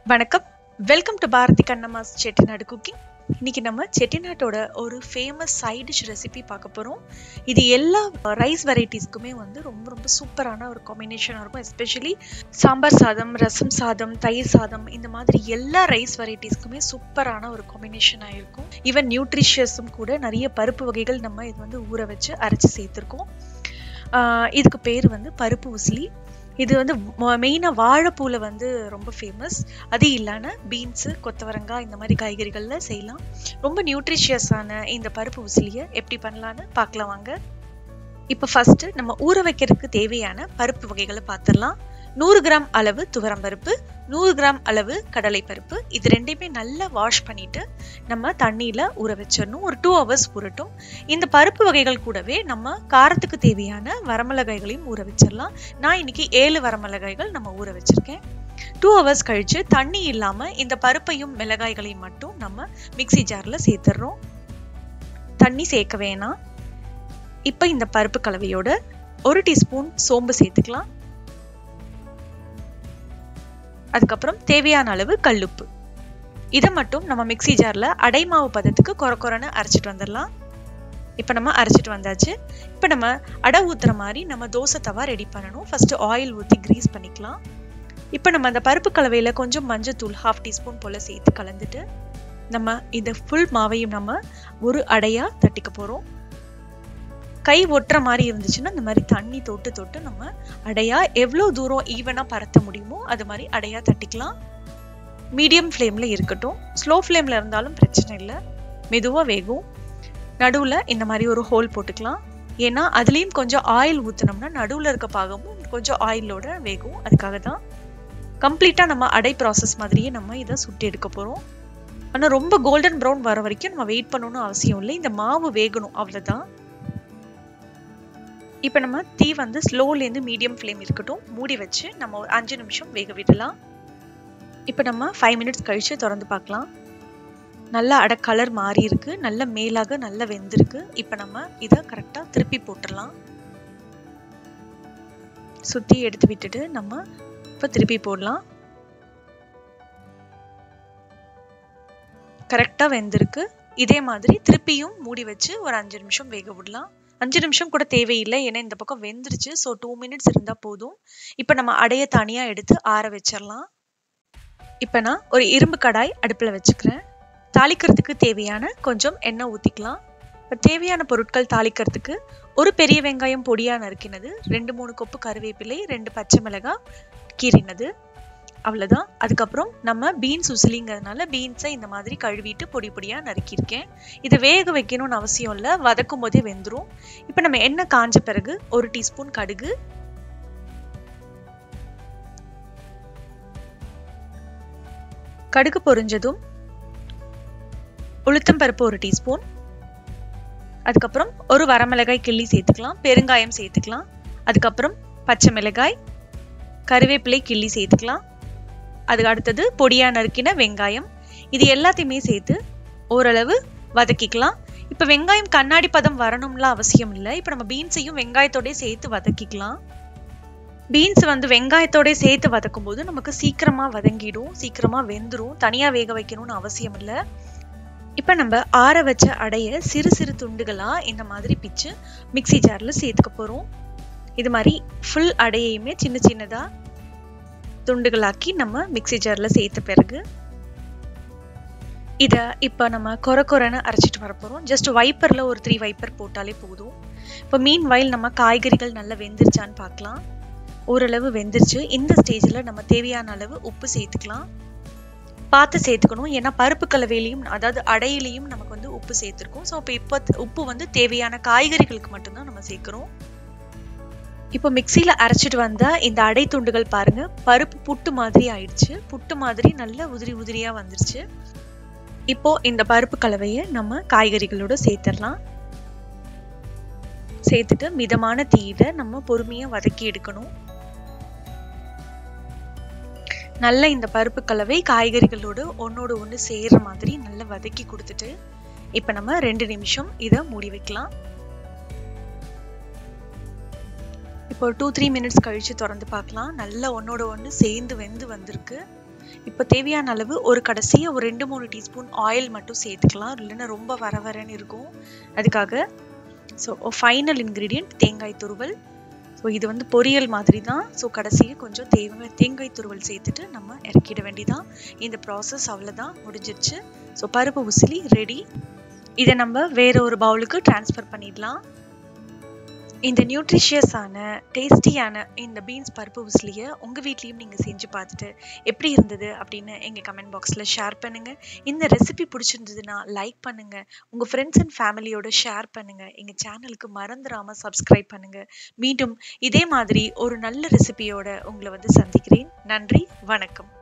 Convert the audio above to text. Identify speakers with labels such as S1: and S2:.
S1: வணக்கம் welcome to Bharathi Kannamma's Chettinad cooking இன்னைக்கு நம்ம செட்டிநாட்டோட ஒரு ஃபேமஸ் சைட் டிஷ் ரெசிபி பார்க்க போகிறோம் இது எல்லா ரைஸ் வெரைட்டிஸ்க்குமே வந்து ரொம்ப ரொம்ப சூப்பரான ஒரு காம்பினேஷனாக இருக்கும் எஸ்பெஷலி சாம்பார் சாதம் ரசம் சாதம் தயிர் சாதம் இந்த மாதிரி எல்லா ரைஸ் வெரைட்டிஸ்க்குமே சூப்பரான ஒரு காம்பினேஷனாக இருக்கும் ஈவன் நியூட்ரிஷியஸும் கூட நிறைய பருப்பு வகைகள் நம்ம இது வந்து ஊற வச்சு அரைச்சி சேர்த்துருக்கோம் ஆஹ் இதுக்கு பேர் வந்து பருப்பு உசிலி இது வந்து மெயினாக வாழைப்பூவில் வந்து ரொம்ப ஃபேமஸ் அது இல்லாமல் பீன்ஸு கொத்தவரங்காய் இந்த மாதிரி காய்கறிகளில் செய்யலாம் ரொம்ப நியூட்ரிஷியஸான இந்த பருப்பு உசிலியை எப்படி பண்ணலான்னு பார்க்கலாம் வாங்க இப்போ ஃபஸ்ட்டு நம்ம ஊற வைக்கிறதுக்கு தேவையான பருப்பு வகைகளை பார்த்துடலாம் நூறு கிராம் அளவு துவரம் பருப்பு நூறு கிராம் அளவு கடலை பருப்பு இது ரெண்டையுமே நல்லா வாஷ் பண்ணிட்டு நம்ம தண்ணியில் ஊற வச்சிடணும் ஒரு டூ ஹவர்ஸ் ஊறட்டும் இந்த பருப்பு வகைகள் கூடவே நம்ம காரத்துக்கு தேவையான வரமிளகாய்களையும் ஊற வச்சிடலாம் நான் இன்னைக்கு ஏழு வரமிளகாய்கள் நம்ம ஊற வச்சிருக்கேன் டூ ஹவர்ஸ் கழிச்சு தண்ணி இல்லாமல் இந்த பருப்பையும் மிளகாய்களையும் மட்டும் நம்ம மிக்சி ஜாரில் சேர்த்துடுறோம் தண்ணி சேர்க்க வேணாம் இப்போ இந்த பருப்பு கலவையோட ஒரு டீஸ்பூன் சோம்பு சேர்த்துக்கலாம் அதுக்கப்புறம் தேவையான அளவு கல்லுப்பு இதை மட்டும் நம்ம மிக்சி ஜாரில் அடைமாவு பதத்துக்கு கொர கொரன்னு அரைச்சிட்டு வந்துடலாம் இப்போ நம்ம அரைச்சிட்டு வந்தாச்சு இப்போ நம்ம அடை ஊற்றுற மாதிரி நம்ம தோசை தவா ரெடி பண்ணணும் ஃபஸ்ட்டு ஆயில் ஊற்றி க்ரீஸ் பண்ணிக்கலாம் இப்போ நம்ம அந்த பருப்பு கலவையில் கொஞ்சம் மஞ்சத்தூள் ஹாஃப் டீஸ்பூன் போல் சேர்த்து கலந்துட்டு நம்ம இந்த ஃபுல் மாவையும் நம்ம ஒரு அடையாக தட்டிக்க போகிறோம் கை ஒட்டுற மாதிரி இருந்துச்சுன்னா இந்த மாதிரி தண்ணி தொட்டு தொட்டு நம்ம அடையா எவ்வளோ தூரம் ஈவனாக பரத்த முடியுமோ அது மாதிரி அடையா தட்டிக்கலாம் மீடியம் ஃப்ளேமில் இருக்கட்டும் ஸ்லோ ஃப்ளேமில் இருந்தாலும் பிரச்சனை இல்லை மெதுவாக வேகும் நடுவில் இந்த மாதிரி ஒரு ஹோல் போட்டுக்கலாம் ஏன்னா அதுலேயும் கொஞ்சம் ஆயில் ஊற்றினோம்னா நடுவில் இருக்க பாகமும் கொஞ்சம் ஆயிலோட வேகும் அதுக்காக தான் கம்ப்ளீட்டாக நம்ம அடை ப்ராசஸ் மாதிரியே நம்ம இதை சுட்டி எடுக்க போகிறோம் ஆனால் ரொம்ப கோல்டன் ப்ரௌன் வர வரைக்கும் நம்ம வெயிட் பண்ணணும்னு அவசியம் இல்லை இந்த மாவு வேகணும் அவ்வளோதான் இப்போ நம்ம தீ வந்து ஸ்லோலேருந்து மீடியம் ஃப்ளேம் இருக்கட்டும் மூடி வச்சு நம்ம ஒரு அஞ்சு நிமிஷம் வேக விடலாம் இப்போ நம்ம ஃபைவ் மினிட்ஸ் கழித்து திறந்து பார்க்கலாம் நல்லா அட கலர் மாறி இருக்கு நல்ல மேலாக நல்லா வெந்திருக்கு இப்போ நம்ம இதை கரெக்டாக திருப்பி போட்டுடலாம் சுற்றி எடுத்து விட்டுட்டு நம்ம இப்போ திருப்பி போடலாம் கரெக்டாக வெந்திருக்கு இதே மாதிரி திருப்பியும் மூடி வச்சு ஒரு அஞ்சு நிமிஷம் வேக விடலாம் அஞ்சு நிமிஷம் கூட தேவையில்லை ஏன்னா இந்த பக்கம் வெந்துருச்சு ஸோ டூ மினிட்ஸ் இருந்தால் போதும் இப்போ நம்ம அடைய தனியாக எடுத்து ஆற வச்சிடலாம் இப்போ நான் ஒரு இரும்பு கடாய் அடுப்பில் வச்சுக்கிறேன் தாளிக்கிறதுக்கு தேவையான கொஞ்சம் எண்ணெய் ஊற்றிக்கலாம் இப்போ தேவையான பொருட்கள் தாளிக்கிறதுக்கு ஒரு பெரிய வெங்காயம் பொடியாக நறுக்கினது ரெண்டு மூணு கொப்பு கருவேப்பிலை ரெண்டு பச்சை மிளகாய் கீறினது அவ்வளோதான் அதுக்கப்புறம் நம்ம பீன்ஸ் உசிலிங்கிறதுனால பீன்ஸை இந்த மாதிரி கழுவிட்டு பொடி பொடியாக நறுக்கியிருக்கேன் இதை வேக வைக்கணும்னு அவசியம் இல்லை வதக்கும் போதே வெந்துடும் இப்போ நம்ம எண்ணெய் காஞ்ச பிறகு ஒரு டீஸ்பூன் கடுகு கடுகு பொரிஞ்சதும் உளுத்தம் பருப்பு ஒரு டீஸ்பூன் அதுக்கப்புறம் ஒரு வரமிளகாய் கிள்ளி சேர்த்துக்கலாம் பெருங்காயம் சேர்த்துக்கலாம் அதுக்கப்புறம் பச்சை மிளகாய் கருவேப்பிலை கிள்ளி சேர்த்துக்கலாம் அதுக்கு அடுத்தது பொடியாக நறுக்கின வெங்காயம் இது எல்லாத்தையுமே சேர்த்து ஓரளவு வதக்கிக்கலாம் இப்போ வெங்காயம் கண்ணாடி பதம் வரணும்லாம் அவசியம் இல்லை இப்போ நம்ம பீன்ஸையும் வெங்காயத்தோடய சேர்த்து வதக்கிக்கலாம் பீன்ஸ் வந்து வெங்காயத்தோட சேர்த்து வதக்கும் போது நமக்கு சீக்கிரமா வதங்கிடும் சீக்கிரமா வெந்துடும் தனியா வேக வைக்கணும்னு அவசியம் இல்லை இப்போ நம்ம ஆற வச்ச அடைய சிறு சிறு துண்டுகளா இந்த மாதிரி பிச்சு மிக்சி ஜார்ல சேர்த்துக்க போறோம் இது மாதிரி ஃபுல் அடையையுமே சின்ன சின்னதா துண்டுகளாக்கி நம்ம மிக்சி ஜார்ல சேர்த்த பிறகு இதை இப்போ நம்ம கொர கொரன்னு அரைச்சிட்டு வர போகிறோம் ஜஸ்ட் வைப்பரில் ஒரு த்ரீ வைப்பர் போட்டாலே போதும் இப்போ மீன் வயல் நம்ம காய்கறிகள் நல்லா வெந்துருச்சான்னு பார்க்கலாம் ஓரளவு வெந்துருச்சு இந்த ஸ்டேஜில் நம்ம தேவையான அளவு உப்பு சேர்த்துக்கலாம் பார்த்து சேர்த்துக்கணும் ஏன்னா பருப்பு கலவையிலையும் அதாவது அடையிலையும் நமக்கு வந்து உப்பு சேர்த்துருக்கோம் ஸோ இப்போ இப்போ உப்பு வந்து தேவையான காய்கறிகளுக்கு மட்டும்தான் நம்ம சேர்க்குறோம் இப்போ மிக்சியில் அரைச்சிட்டு வந்த இந்த அடை துண்டுகள் பாருங்க பருப்பு புட்டு மாதிரி ஆயிடுச்சு புட்டு மாதிரி நல்ல உதிரி உதிரியாக வந்துருச்சு இப்போ இந்த பருப்பு கலவையை நம்ம காய்கறிகளோட சேர்த்துடலாம் சேர்த்துட்டு மிதமான தீயில நம்ம பொறுமையாக வதக்கி எடுக்கணும் நல்ல இந்த பருப்பு கலவை காய்கறிகளோடு ஒன்னோடு ஒன்று சேர்ற மாதிரி நல்லா வதக்கி கொடுத்துட்டு இப்போ நம்ம ரெண்டு நிமிஷம் இதை மூடி வைக்கலாம் இப்போ ஒரு டூ த்ரீ மினிட்ஸ் கழித்து திறந்து பார்க்கலாம் நல்லா ஒன்றோட ஒன்று சேர்ந்து வெந்து வந்திருக்கு இப்போ தேவையான அளவு ஒரு கடைசியாக ஒரு ரெண்டு மூணு டீஸ்பூன் ஆயில் மட்டும் சேர்த்துக்கலாம் இல்லைன்னா ரொம்ப வர வரன்னு இருக்கும் அதுக்காக ஸோ ஃபைனல் இன்க்ரீடியன்ட் தேங்காய் துருவல் ஸோ இது வந்து பொரியல் மாதிரி தான் ஸோ கடைசியாக கொஞ்சம் தேங்காய் தேங்காய் துருவல் சேர்த்துட்டு நம்ம இறக்கிட வேண்டிதான் இந்த ப்ராசஸ் அவ்வளோதான் முடிஞ்சிருச்சு ஸோ பருப்பு உசிலி ரெடி இதை நம்ம வேற ஒரு பவுலுக்கு ட்ரான்ஸ்ஃபர் பண்ணிடலாம் இந்த நியூட்ரிஷியஸான டேஸ்டியான இந்த பீன்ஸ் பருப்பு உசிலியை உங்கள் வீட்லேயும் நீங்கள் செஞ்சு பார்த்துட்டு எப்படி இருந்தது அப்படின்னு எங்கள் கமெண்ட் பாக்ஸில் ஷேர் பண்ணுங்கள் இந்த ரெசிபி பிடிச்சிருந்ததுன்னா லைக் பண்ணுங்கள் உங்கள் ஃப்ரெண்ட்ஸ் அண்ட் ஃபேமிலியோட ஷேர் பண்ணுங்கள் எங்கள் சேனலுக்கு மறந்துடாமல் சப்ஸ்கிரைப் பண்ணுங்கள் மீண்டும் இதே மாதிரி ஒரு நல்ல ரெசிபியோட உங்களை வந்து சந்திக்கிறேன் நன்றி வணக்கம்